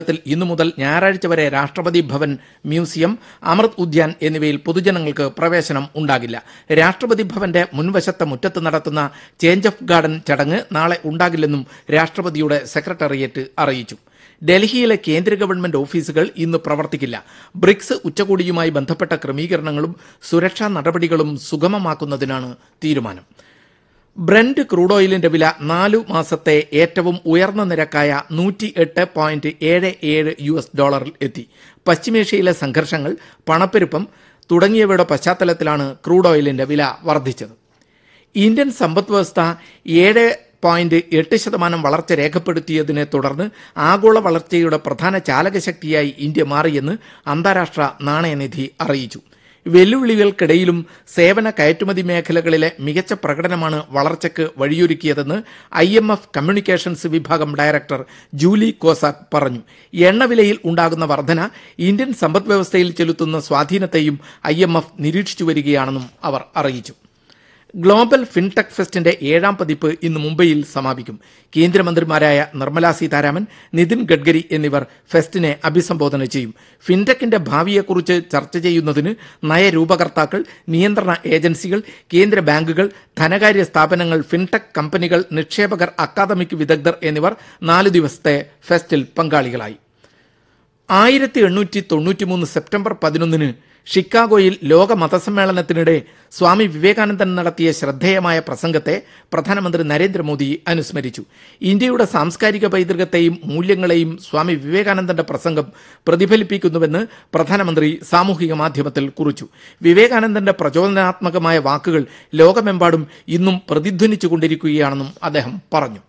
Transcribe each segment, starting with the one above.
ത്തിൽ ഇന്നു മുതൽ ഞായറാഴ്ച വരെ രാഷ്ട്രപതി ഭവൻ മ്യൂസിയം അമൃത് ഉദ്യാൻ എന്നിവയിൽ പൊതുജനങ്ങൾക്ക് പ്രവേശനം ഉണ്ടാകില്ല രാഷ്ട്രപതി ഭവന്റെ മുൻവശത്തെ മുറ്റത്ത് നടത്തുന്ന ചേഞ്ച് ഓഫ് ഗാർഡൻ ചടങ്ങ് നാളെ ഉണ്ടാകില്ലെന്നും രാഷ്ട്രപതിയുടെ സെക്രട്ടേറിയറ്റ് അറിയിച്ചു ഡൽഹിയിലെ കേന്ദ്ര ഗവൺമെന്റ് ഓഫീസുകൾ ഇന്ന് പ്രവർത്തിക്കില്ല ബ്രിക്സ് ഉച്ചകോടിയുമായി ബന്ധപ്പെട്ട ക്രമീകരണങ്ങളും സുരക്ഷാ നടപടികളും സുഗമമാക്കുന്നതിനാണ് തീരുമാനം ബ്രന്റ് ക്രൂഡ് ഓയിലിന്റെ വില നാലു മാസത്തെ ഏറ്റവും ഉയർന്ന നിരക്കായ നൂറ്റി എട്ട് പോയിന്റ് ഏഴ് ഏഴ് യു എസ് ഡോളറിൽ എത്തി പശ്ചിമേഷ്യയിലെ സംഘർഷങ്ങൾ പണപ്പെരുപ്പം തുടങ്ങിയവയുടെ പശ്ചാത്തലത്തിലാണ് ക്രൂഡ് ഓയിലിന്റെ വില വർദ്ധിച്ചത് ഇന്ത്യൻ സമ്പദ് വ്യവസ്ഥ ഏഴ് പോയിന്റ് എട്ട് ശതമാനം വളർച്ച രേഖപ്പെടുത്തിയതിനെ തുടർന്ന് ആഗോള വളർച്ചയുടെ പ്രധാന ചാലകശക്തിയായി ഇന്ത്യ മാറിയെന്ന് അന്താരാഷ്ട്ര നാണയനിധി അറിയിച്ചു വെല്ലുവിളികൾക്കിടയിലും സേവന കയറ്റുമതി മേഖലകളിലെ മികച്ച പ്രകടനമാണ് വളർച്ചയ്ക്ക് വഴിയൊരുക്കിയതെന്ന് ഐ എം എഫ് കമ്മ്യൂണിക്കേഷൻസ് വിഭാഗം ഡയറക്ടർ ജൂലി കോസാക് പറഞ്ഞു എണ്ണവിലയിൽ ഉണ്ടാകുന്ന വർധന ഇന്ത്യൻ സമ്പദ് വ്യവസ്ഥയിൽ ചെലുത്തുന്ന സ്വാധീനത്തെയും ഐ എം എഫ് നിരീക്ഷിച്ചു വരികയാണെന്നും അവർ അറിയിച്ചു ഗ്ലോബൽ ഫിൻടെക് ഫെസ്റ്റിന്റെ ഏഴാം പതിപ്പ് ഇന്ന് മുംബൈയിൽ സമാപിക്കും കേന്ദ്രമന്ത്രിമാരായ നിർമ്മല സീതാരാമൻ നിതിൻ ഗഡ്കരി എന്നിവർ ഫെസ്റ്റിനെ അഭിസംബോധന ചെയ്യും ഫിൻടെക്കിന്റെ ഭാവിയെക്കുറിച്ച് ചർച്ച ചെയ്യുന്നതിന് നയരൂപകർത്താക്കൾ നിയന്ത്രണ ഏജൻസികൾ കേന്ദ്ര ബാങ്കുകൾ ധനകാര്യ സ്ഥാപനങ്ങൾ ഫിൻടെക് കമ്പനികൾ നിക്ഷേപകർ അക്കാദമിക് വിദഗ്ധർ എന്നിവർ നാല് ദിവസത്തെ ഫെസ്റ്റിൽ പങ്കാളികളായി ആയിരത്തി എണ്ണൂറ്റി തൊണ്ണൂറ്റിമൂന്ന് സെപ്റ്റംബർ പതിനൊന്നിന് ഷിക്കാഗോയിൽ ലോക മതസമ്മേളനത്തിനിടെ സ്വാമി വിവേകാനന്ദൻ നടത്തിയ ശ്രദ്ധേയമായ പ്രസംഗത്തെ പ്രധാനമന്ത്രി നരേന്ദ്രമോദി അനുസ്മരിച്ചു ഇന്ത്യയുടെ സാംസ്കാരിക പൈതൃകത്തെയും മൂല്യങ്ങളെയും സ്വാമി വിവേകാനന്ദന്റെ പ്രസംഗം പ്രതിഫലിപ്പിക്കുന്നുവെന്ന് പ്രധാനമന്ത്രി സാമൂഹിക മാധ്യമത്തിൽ കുറിച്ചു വിവേകാനന്ദന്റെ പ്രചോദനാത്മകമായ വാക്കുകൾ ലോകമെമ്പാടും ഇന്നും പ്രതിധ്വനിച്ചുകൊണ്ടിരിക്കുകയാണെന്നും അദ്ദേഹം പറഞ്ഞു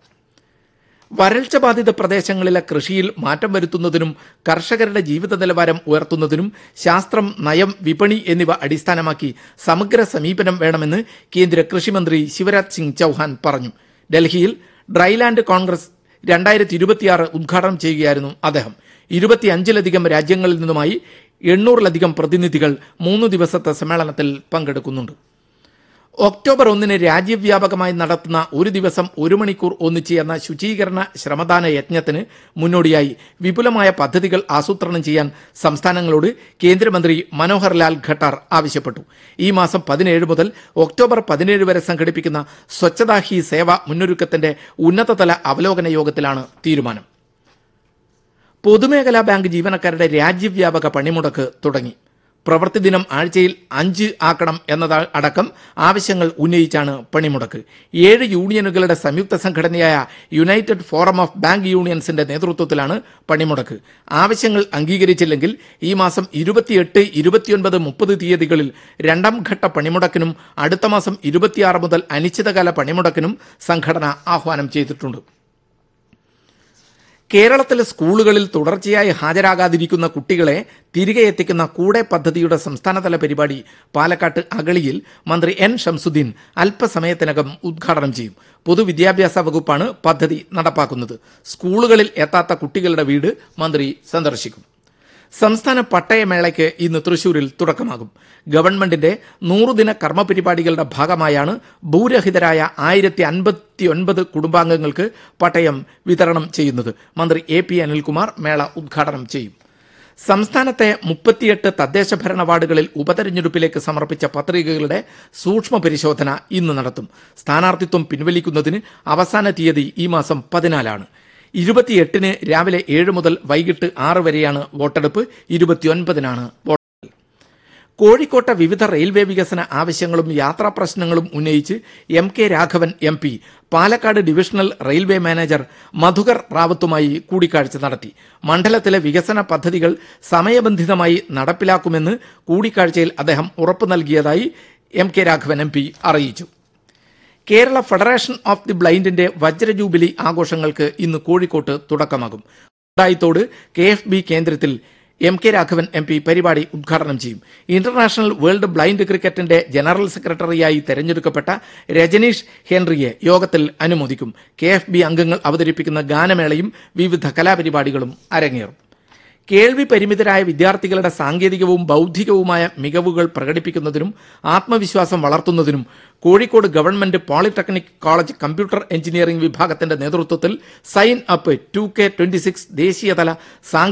വരൾച്ച ബാധിത പ്രദേശങ്ങളിലെ കൃഷിയിൽ മാറ്റം വരുത്തുന്നതിനും കർഷകരുടെ ജീവിത നിലവാരം ഉയർത്തുന്നതിനും ശാസ്ത്രം നയം വിപണി എന്നിവ അടിസ്ഥാനമാക്കി സമഗ്ര സമീപനം വേണമെന്ന് കേന്ദ്ര കൃഷിമന്ത്രി ശിവരാജ് സിംഗ് ചൌഹാൻ പറഞ്ഞു ഡൽഹിയിൽ ഡ്രൈലാൻഡ് കോൺഗ്രസ് രണ്ടായിരത്തി ഇരുപത്തിയാറ് ഉദ്ഘാടനം ചെയ്യുകയായിരുന്നു അദ്ദേഹം ഇരുപത്തിയഞ്ചിലധികം രാജ്യങ്ങളിൽ നിന്നുമായി എണ്ണൂറിലധികം പ്രതിനിധികൾ മൂന്ന് ദിവസത്തെ സമ്മേളനത്തിൽ പങ്കെടുക്കുന്നുണ്ട് ഒക്ടോബർ ഒന്നിന് രാജ്യവ്യാപകമായി നടത്തുന്ന ഒരു ദിവസം ഒരു മണിക്കൂർ ഒന്നിച്ച് എന്ന ശുചീകരണ ശ്രമദാന യജ്ഞത്തിന് മുന്നോടിയായി വിപുലമായ പദ്ധതികൾ ആസൂത്രണം ചെയ്യാൻ സംസ്ഥാനങ്ങളോട് കേന്ദ്രമന്ത്രി മനോഹർ ലാൽ ഖട്ടാർ ആവശ്യപ്പെട്ടു ഈ മാസം പതിനേഴ് മുതൽ ഒക്ടോബർ പതിനേഴ് വരെ സംഘടിപ്പിക്കുന്ന സ്വച്ഛതാ ഹി സേവ മുന്നൊരുക്കത്തിന്റെ ഉന്നതതല അവലോകന യോഗത്തിലാണ് തീരുമാനം പൊതുമേഖലാ ബാങ്ക് ജീവനക്കാരുടെ രാജ്യവ്യാപക പണിമുടക്ക് തുടങ്ങി പ്രവൃത്തി ദിനം ആഴ്ചയിൽ അഞ്ച് ആക്കണം എന്നത് അടക്കം ആവശ്യങ്ങൾ ഉന്നയിച്ചാണ് പണിമുടക്ക് ഏഴ് യൂണിയനുകളുടെ സംയുക്ത സംഘടനയായ യുണൈറ്റഡ് ഫോറം ഓഫ് ബാങ്ക് യൂണിയൻസിന്റെ നേതൃത്വത്തിലാണ് പണിമുടക്ക് ആവശ്യങ്ങൾ അംഗീകരിച്ചില്ലെങ്കിൽ ഈ മാസം ഇരുപത്തിയെട്ട് ഇരുപത്തിയൊൻപത് മുപ്പത് തീയതികളിൽ രണ്ടാം ഘട്ട പണിമുടക്കിനും അടുത്ത മാസം ഇരുപത്തിയാറ് മുതൽ അനിശ്ചിതകാല പണിമുടക്കിനും സംഘടന ആഹ്വാനം ചെയ്തിട്ടുണ്ട് കേരളത്തിലെ സ്കൂളുകളിൽ തുടർച്ചയായി ഹാജരാകാതിരിക്കുന്ന കുട്ടികളെ തിരികെ എത്തിക്കുന്ന കൂടെ പദ്ധതിയുടെ സംസ്ഥാനതല പരിപാടി പാലക്കാട്ട് അഗളിയിൽ മന്ത്രി എൻ ഷംസുദ്ദീൻ അല്പസമയത്തിനകം ഉദ്ഘാടനം ചെയ്യും പൊതുവിദ്യാഭ്യാസ വകുപ്പാണ് പദ്ധതി നടപ്പാക്കുന്നത് സ്കൂളുകളിൽ എത്താത്ത കുട്ടികളുടെ വീട് മന്ത്രി സന്ദർശിക്കും സംസ്ഥാന പട്ടയമേളയ്ക്ക് ഇന്ന് തൃശൂരിൽ തുടക്കമാകും ഗവൺമെന്റിന്റെ നൂറുദിന കർമ്മ പരിപാടികളുടെ ഭാഗമായാണ് ഭൂരഹിതരായ ആയിരത്തി അൻപത്തി ഒൻപത് കുടുംബാംഗങ്ങൾക്ക് പട്ടയം വിതരണം ചെയ്യുന്നത് മന്ത്രി എ പി അനിൽകുമാർ മേള ഉദ്ഘാടനം ചെയ്യും സംസ്ഥാനത്തെ മുപ്പത്തിയെട്ട് തദ്ദേശ ഭരണ വാർഡുകളിൽ ഉപതെരഞ്ഞെടുപ്പിലേക്ക് സമർപ്പിച്ച പത്രികകളുടെ സൂക്ഷ്മ പരിശോധന ഇന്ന് നടത്തും സ്ഥാനാർത്ഥിത്വം പിൻവലിക്കുന്നതിന് അവസാന തീയതി ഈ മാസം പതിനാലാണ് ഇരുപത്തിയെട്ടിന് രാവിലെ ഏഴ് മുതൽ വൈകിട്ട് ആറ് വരെയാണ് വോട്ടെടുപ്പ് ഇരുപത്തിയൊൻപതിനാണ് വോട്ടെടുപ്പ് കോഴിക്കോട്ടെ വിവിധ റെയിൽവേ വികസന ആവശ്യങ്ങളും യാത്രാ പ്രശ്നങ്ങളും ഉന്നയിച്ച് M K Raghavan M P Palakkad divisional railway manager Madhukar റാവത്തുമായി കൂടിക്കാഴ്ച നടത്തി മണ്ഡലത്തിലെ വികസന പദ്ധതികൾ സമയബന്ധിതമായി നടപ്പിലാക്കുമെന്ന് കൂടിക്കാഴ്ചയിൽ അദ്ദേഹം ഉറപ്പു നൽകിയതായി M K Raghavan M P അറിയിച്ചു കേരള ഫെഡറേഷൻ ഓഫ് ദി ബ്ലൈൻഡിന്റെ വജ്രജൂബിലി ആഘോഷങ്ങൾക്ക് ഇന്ന് കോഴിക്കോട്ട് തുടക്കമാകും ഉണ്ടായിത്തോട് കെ എഫ് ബി കേന്ദ്രത്തിൽ M K Raghavan M P പരിപാടി ഉദ്ഘാടനം ചെയ്യും ഇന്റർനാഷണൽ വേൾഡ് ബ്ലൈൻഡ് ക്രിക്കറ്റിന്റെ ജനറൽ സെക്രട്ടറിയായി തെരഞ്ഞെടുക്കപ്പെട്ട രജനീഷ് ഹെൻറിയെ യോഗത്തിൽ അനുമോദിക്കും കെ എഫ് ബി അംഗങ്ങൾ അവതരിപ്പിക്കുന്ന ഗാനമേളയും വിവിധ കലാപരിപാടികളും അരങ്ങേറും കേൾവി പരിമിതരായ വിദ്യാർത്ഥികളുടെ സാങ്കേതികവും ബൗദ്ധികവുമായ മികവുകൾ പ്രകടിപ്പിക്കുന്നതിനും ആത്മവിശ്വാസം വളർത്തുന്നതിനും Kozhikode government polytechnic college computer engineering വിഭാഗത്തിന്റെ നേതൃത്വത്തിൽ sign up to K twenty six ദേശീയതല